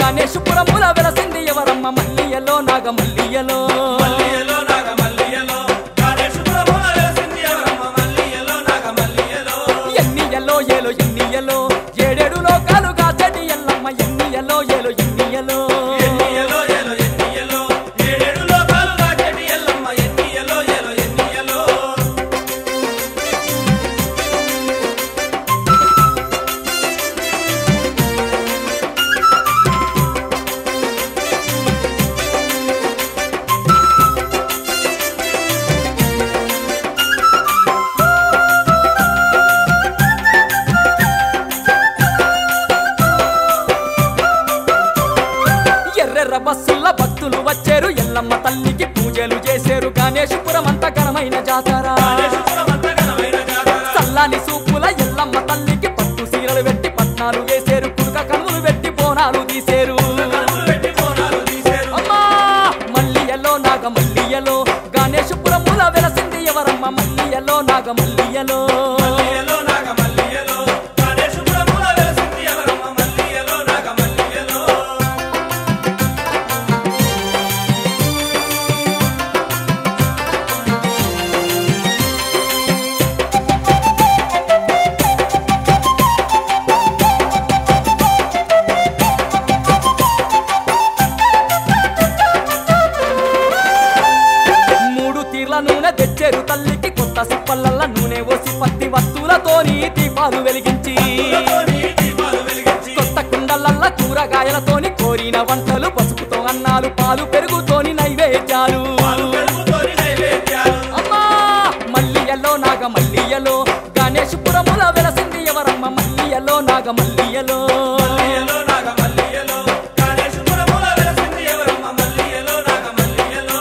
గణేశపురముల వెలసింది ఎవరమ్మ మల్లియలో నాగ మల్లియలో మల్లియలో నాగ మల్లియలో గణేశపురమున వెలసింది ఎవరమ్మ మల్లియలో నాగ మల్లియలో ఎన్నియలో ఏలో ఎన్నియలో ఏడేడు లోకాలుగా చెడి ఎల్లమ్మ ఎన్నియలో ఏలో ఎన్నియలో ఎన్నియలో ఎలో ఎన్నియలో ఏడేడు లోకాలు దాచెటి ఎల్లమ్మ ఎన్నియలో ఎలో ఎన్నియలో ఎర్రెర్ర బస్సుల్ల భక్తులు వచ్చారు ఎల్లమ్మ తల్లికి పూజలు చేశారు గణేశపురం అంత ఘనమైన జాతర గణేశపురం అంత ఘనమైన జాతర చల్లాని సూపుల ఎల్లమ్మ తల్లికి పట్టు సీరలు పెట్టి పట్నాలు వేశారు కుడుక కనులు పెట్టి బోనాలు తీసేరు కనుములు పెట్టి బోనాలు తీసేరు అమ్మా మల్లియలో నాగ మల్లియలో గణేశపురముల వెలసింది ఎవరమ్మ మల్లియలో నాగ మల్లియలో మల్లియలో నాగ మల్లియలో గణేశపురమున వెలసింది ఎవరమ్మ మల్లియలో నాగ మల్లియలో మూడు తీర్ల నూనె తెచ్చారు తల్లికి కొత్త సిప్పల్లల్ల నూనె ఓసి పత్తి వస్తువులతోని దీపాలు వెలిగించి పూలతోని దీపాలు వెలిగించి కొత్త కుండలల్ల కూరగాయలతోని కోరిన వంటలు పసుపుతో అన్నాలు పాలు పెరుగుతోని నైవేద్యాలు పాలు పెరుగుతోని నైవేద్యాలు అమ్మా మల్లియలో నాగ మల్లియలో గణేశపురముల వెలసింది ఎవరమ్మ మల్లియలో నాగ మల్లియలో మల్లియలో నాగ మల్లియలో గణేశపురమున వెలసింది ఎవరమ్మ మల్లియలో నాగ మల్లియలో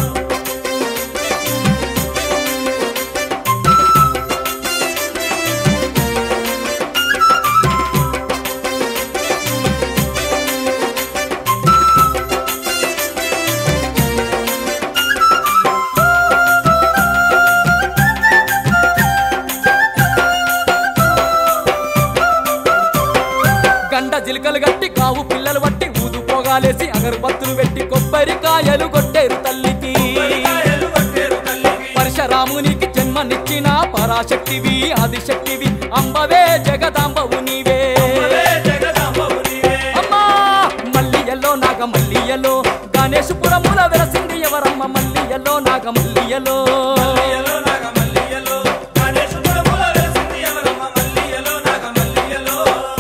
గండ జిలకలు గట్టి కావు పిల్లలు బట్టి ఊదు పోగాలేసి అగరబత్తులు పెట్టి కొబ్బరికాయలు కొట్టేరు తల్లికి కాయలు పట్టేరు తల్లికి పరశురామునికి జన్మనిచ్చిన పరాశక్తివి ఆదిశక్తివి అంబవే జగదాంబవు నీవే అవే జగదాంబవు నీవే అమ్మా మల్లియలో నాగ మల్లియలో గణేశపురముల వెలసింది ఎవరమ్మ మల్లియలో నాగ మల్లియలో మల్లియలో నాగ మల్లియలో గణేశపురమున వెలసింది ఎవరమ్మ మల్లియలో నాగ మల్లియలో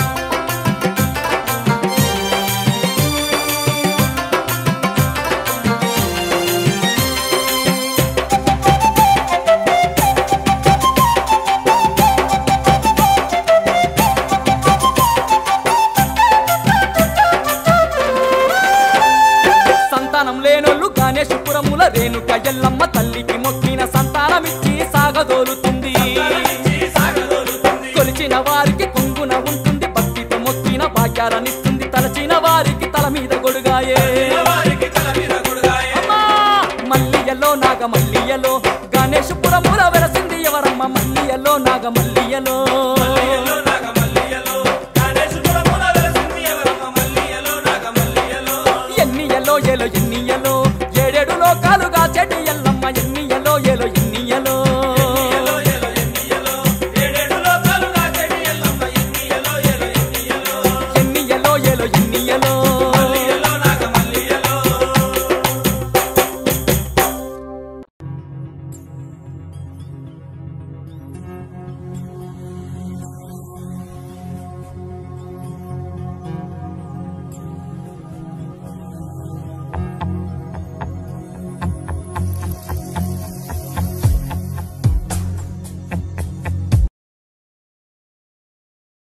సంతానం లేనోళ్ళు గణేశపురముల రేణుక ఎల్లమ్మ తల్లికి మొక్కిన సంతానమిచ్చి సాగదోలుతుంది తలమిచ్చి సాగదోలుతుంది కొలిచిన వారికి కొంగున ఉంటుంది భక్తితో మొక్కిన భాగ్యాలనిస్తుంది తలచిన వారికి తల మీద గొడుగాయే వారికి తల మీద కొడుగాయే అమ్మా మల్లియలో నాగ మల్లియలో గణేశపురముల వెలసింది ఎవరమ్మ మల్లియలో నాగ మల్లియలో మల్లియలో నాగ మల్లియలో గణేశపురమున వెలసింది ఎవరమ్మ మల్లియలో నాగ మల్లియలో ఎన్నియలో ఎలో ఎన్నియలో